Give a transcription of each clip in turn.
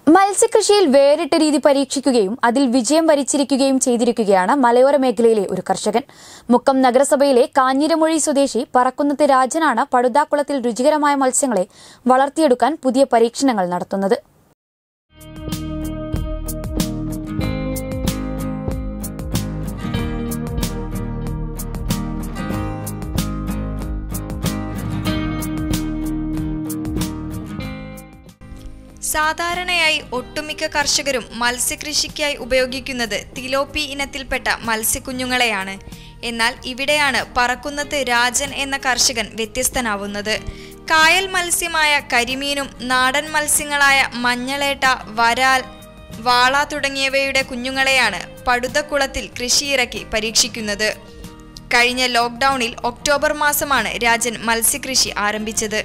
മത്സ്യകൃഷിയിൽ വേറിട്ട രീതി പരീക്ഷിക്കുകയും അതിൽ വിജയം വരിച്ചിരിക്കുകയും ചെയ്തിരിക്കുകയാണ് മലയോര മേഖലയിലെ ഒരു കർഷകൻ മുക്കം നഗരസഭയിലെ കാഞ്ഞിരമൊഴി സ്വദേശി പറക്കുന്നത്ത് രാജനാണ് പടുതാക്കുളത്തിൽ രുചികരമായ മത്സ്യങ്ങളെ വളർത്തിയെടുക്കാൻ പുതിയ പരീക്ഷണങ്ങൾ നടത്തുന്നത് സാധാരണയായി ഒട്ടുമിക്ക കർഷകരും മത്സ്യകൃഷിക്കായി ഉപയോഗിക്കുന്നത് തിലോപ്പി ഇനത്തിൽപ്പെട്ട മത്സ്യക്കുഞ്ഞുങ്ങളെയാണ് എന്നാൽ ഇവിടെയാണ് പറക്കുന്നത്ത് രാജൻ എന്ന കർഷകൻ വ്യത്യസ്തനാവുന്നത് കായൽ മത്സ്യമായ കരിമീനും നാടൻ മത്സ്യങ്ങളായ മഞ്ഞളേട്ട വരാൽ വാള തുടങ്ങിയവയുടെ കുഞ്ഞുങ്ങളെയാണ് പടുതക്കുളത്തിൽ കൃഷിയിറക്കി പരീക്ഷിക്കുന്നത് കഴിഞ്ഞ ലോക്ക്ഡൌണിൽ ഒക്ടോബർ മാസമാണ് രാജൻ മത്സ്യകൃഷി ആരംഭിച്ചത്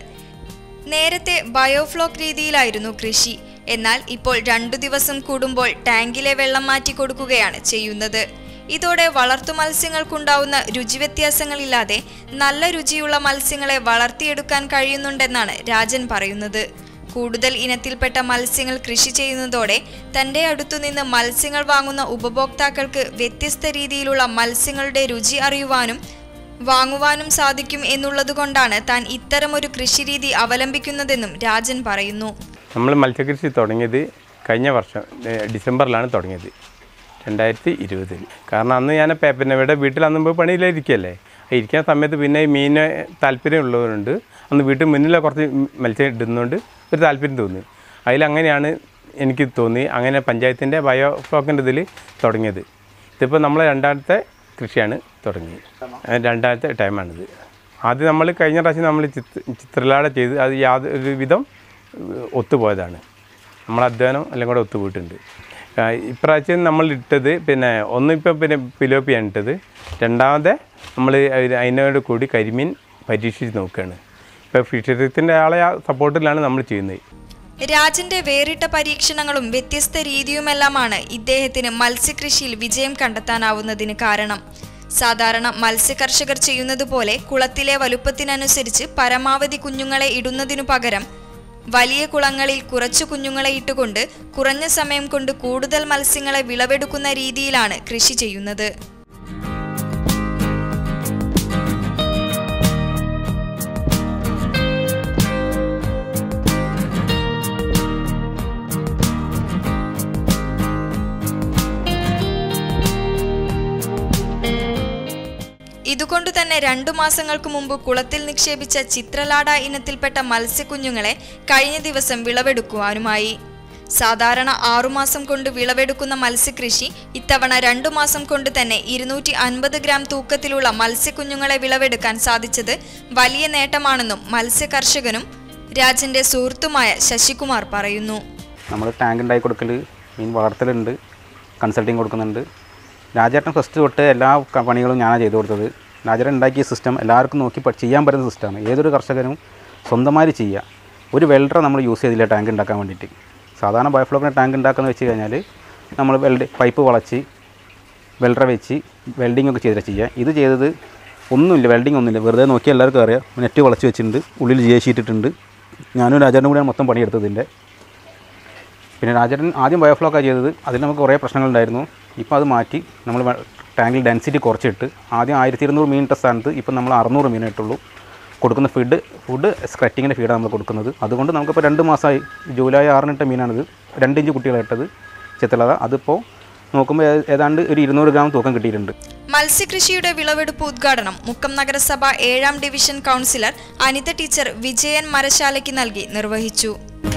നേരത്തെ ബയോഫ്ലോക്ക് രീതിയിലായിരുന്നു കൃഷി എന്നാൽ ഇപ്പോൾ രണ്ടു ദിവസം കൂടുമ്പോൾ ടാങ്കിലെ വെള്ളം മാറ്റി കൊടുക്കുകയാണ് ചെയ്യുന്നത് ഇതോടെ വളർത്തു മത്സ്യങ്ങൾക്കുണ്ടാവുന്ന രുചിവ്യത്യാസങ്ങളില്ലാതെ നല്ല രുചിയുള്ള മത്സ്യങ്ങളെ വളർത്തിയെടുക്കാൻ കഴിയുന്നുണ്ടെന്നാണ് രാജൻ പറയുന്നത് കൂടുതൽ ഇനത്തിൽപ്പെട്ട മത്സ്യങ്ങൾ കൃഷി ചെയ്യുന്നതോടെ തന്റെ അടുത്തുനിന്ന് മത്സ്യങ്ങൾ വാങ്ങുന്ന ഉപഭോക്താക്കൾക്ക് വ്യത്യസ്ത രീതിയിലുള്ള മത്സ്യങ്ങളുടെ രുചി അറിയുവാനും വാങ്ങുവാനും സാധിക്കും എന്നുള്ളതുകൊണ്ടാണ് താൻ ഇത്തരമൊരു കൃഷിരീതി അവലംബിക്കുന്നതെന്നും രാജൻ പറയുന്നു നമ്മൾ മത്സ്യകൃഷി തുടങ്ങിയത് കഴിഞ്ഞ വർഷം ഏ, ഡിസംബറിലാണ് തുടങ്ങിയത് രണ്ടായിരത്തി ഇരുപതിൽ കാരണം അന്ന് ഞാൻ പേ- പിന്നെ ഇവിടെ വീട്ടിൽ അന്ന് പോയി പണിയിലിരിക്കുകയല്ലേ ആ ഇരിക്കുന്ന സമയത്ത് പിന്നെ ഈ മീനിന് താല്പര്യമുള്ളവരുണ്ട് അന്ന് വീട്ടിൽ മുന്നിലെ കുറച്ച് മത്സ്യം ഇടുന്നതുകൊണ്ട് ഒരു താല്പര്യം തോന്നി അതിലങ്ങനെയാണ് എനിക്ക് തോന്നി അങ്ങനെ പഞ്ചായത്തിൻ്റെ ബയോ ഫ്ലോക്കിൻ്റെ ഇതിൽ തുടങ്ങിയത് ഇതിപ്പോൾ നമ്മൾ രണ്ടാമത്തെ കൃഷിയാണ് തുടങ്ങിയത് ആ, രണ്ടാമത്തെ ടൈമാണിത് ആദ്യം നമ്മൾ കഴിഞ്ഞ പ്രാവശ്യം നമ്മൾ ചിത്ര ചിത്രലാട ചെയ്ത് അത് യാതൊരു വിധം ഏഹ്, ഒത്തുപോയതാണ് നമ്മളെ അധ്വാനം എല്ലാം കൂടെ ഒത്തുപോയിട്ടുണ്ട് ആ, ഇപ്രാവശ്യം നമ്മൾ ഇട്ടത് പിന്നെ ഒന്ന് ഇപ്പം പിന്നെ പിലോപ്പിയാണ് ഇട്ടത് രണ്ടാമത്തെ നമ്മൾ അതിനോട് കൂടി കരിമീൻ പരീക്ഷിച്ച് നോക്കുകയാണ് ഇപ്പോൾ ഫിഷറീസിൻ്റെ ആളെ ആ സപ്പോർട്ടിലാണ് നമ്മൾ ചെയ്യുന്നത് രാജന്റെ വേറിട്ട പരീക്ഷണങ്ങളും വ്യത്യസ്ത രീതിയുമെല്ലാമാണ് ഇദ്ദേഹത്തിന് മത്സ്യകൃഷിയിൽ വിജയം കണ്ടെത്താനാവുന്നതിന് കാരണം സാധാരണ മത്സ്യകർഷകർ ചെയ്യുന്നതുപോലെ കുളത്തിലെ വലുപ്പത്തിനനുസരിച്ച് പരമാവധി കുഞ്ഞുങ്ങളെ ഇടുന്നതിനു പകരം വലിയ കുളങ്ങളിൽ കുറച്ചു കുഞ്ഞുങ്ങളെ ഇട്ടുകൊണ്ട് കുറഞ്ഞ സമയം കൊണ്ട് കൂടുതൽ മത്സ്യങ്ങളെ വിളവെടുക്കുന്ന രീതിയിലാണ് കൃഷി ചെയ്യുന്നത് ഇതുകൊണ്ട് തന്നെ രണ്ടു മാസങ്ങൾക്ക് മുമ്പ് കുളത്തിൽ നിക്ഷേപിച്ച ചിത്രലാട ഇനത്തിൽപ്പെട്ട മത്സ്യക്കുഞ്ഞുങ്ങളെ കഴിഞ്ഞ ദിവസം വിളവെടുക്കുവാനുമായി സാധാരണ ആറുമാസം കൊണ്ട് വിളവെടുക്കുന്ന മത്സ്യകൃഷി ഇത്തവണ രണ്ടു മാസം കൊണ്ട് തന്നെ ഇരുന്നൂറ്റി അൻപത് ഗ്രാം തൂക്കത്തിലുള്ള മത്സ്യക്കുഞ്ഞുങ്ങളെ വിളവെടുക്കാൻ സാധിച്ചത് വലിയ നേട്ടമാണെന്നും മത്സ്യകർഷകനും രാജന്റെ സുഹൃത്തുമായ ശശികുമാർ പറയുന്നു നമ്മൾ ടാങ്ക് ഉണ്ടാക്കി കൊടുക്കൽ മീൻ വളർത്തലുണ്ട് കൺസൾട്ടിങ് കൊടുക്കുന്നുണ്ട് രാജേട്ടൻ ഫസ്റ്റ് തൊട്ട് എല്ലാ ക- പണികളും ഞാനാണ് ചെയ്തു കൊടുത്തത് രാജേട്ടൻ ഉണ്ടാക്കിയ സിസ്റ്റം എല്ലാവർക്കും നോക്കി പ- ചെയ്യാൻ പറ്റുന്ന സിസ്റ്റമാണ് ഏതൊരു കർഷകനും സ്വന്തമായി ചെയ്യുക ഒരു വെൽഡറെ നമ്മൾ യൂസ് ചെയ്തില്ല ടാങ്ക് ഉണ്ടാക്കാൻ വേണ്ടിയിട്ട് സാധാരണ ബയോഫ്ലോക്കിൻ്റെ ടാങ്ക് ഉണ്ടാക്കുന്ന വെച്ച് കഴിഞ്ഞാൽ നമ്മൾ വെൽഡ് പൈപ്പ് വളച്ച് വെൽഡറെ വെച്ച് വെൽഡിംഗ് ഒക്കെ ചെയ്തിട്ട് ചെയ്യുക ഇത് ചെയ്തത് ഒന്നുമില്ല വെൽഡിംഗ് ഒന്നുമില്ല വെറുതെ നോക്കി എല്ലാവർക്കും അറിയാം നെറ്റ് വളച്ച് വെച്ചിട്ടുണ്ട് ഉള്ളിൽ ജെ ഷീറ്റിട്ടുണ്ട് ഞാനും രാജേട്ടനും കൂടിയാണ് മൊത്തം പണിയെടുത്തതിൻ്റെ പിന്നെ രാജേട്ടൻ ആദ്യം ബയോഫ്ലോക്കാണ് ചെയ്തത് അതിൽ നമുക്ക് കുറേ പ്രശ്നങ്ങളുണ്ടായിരുന്നു ഇപ്പോൾ അത് മാറ്റി നമ്മൾ വെ- ടാങ്കിൽ ഡെൻസിറ്റി കുറച്ചിട്ട് ആദ്യം ആയിരത്തി ഇരുന്നൂറ് മീൻ ഇട്ട സ്ഥാനത്ത് ഇപ്പം നമ്മൾ അറുന്നൂറ് മീനേ ഇട്ടുള്ളൂ കൊടുക്കുന്ന ഫീഡ് ഫുഡ് സ്ക്രറ്റിങ്ങിൻ്റെ ഫീഡാണ് നമ്മൾ കൊടുക്കുന്നത് അതുകൊണ്ട് നമുക്കിപ്പോൾ രണ്ട് മാസമായി ജൂലൈ ആറിനിട്ട മീനാണിത് രണ്ട് ഇഞ്ച് കുട്ടികളെ ഇട്ടത് ചിത്രലത അതിപ്പോൾ നോക്കുമ്പോൾ ഏ- ഏതാണ്ട് ഒരു ഇരുന്നൂറ് ഗ്രാം തൂക്കം കിട്ടിയിട്ടുണ്ട് മത്സ്യകൃഷിയുടെ വിളവെടുപ്പ് ഉദ്ഘാടനം മുക്കം നഗരസഭ ഏഴാം division councillor Anitha teacher Vijayan മരശാലയ്ക്ക് നൽകി നിർവഹിച്ചു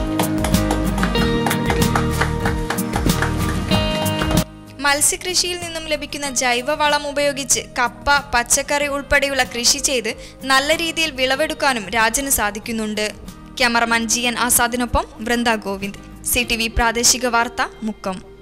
മത്സ്യകൃഷിയിൽ നിന്നും ലഭിക്കുന്ന ജൈവവളം ഉപയോഗിച്ച് കപ്പ പച്ചക്കറി ഉൾപ്പെടെയുള്ള കൃഷി ചെയ്ത് നല്ല രീതിയിൽ വിളവെടുക്കാനും രാജന് സാധിക്കുന്നുണ്ട് ക്യാമറമാൻ ജി എൻ ആസാദിനൊപ്പം Vrinda Govind C T V പ്രാദേശിക വാർത്ത മുക്കം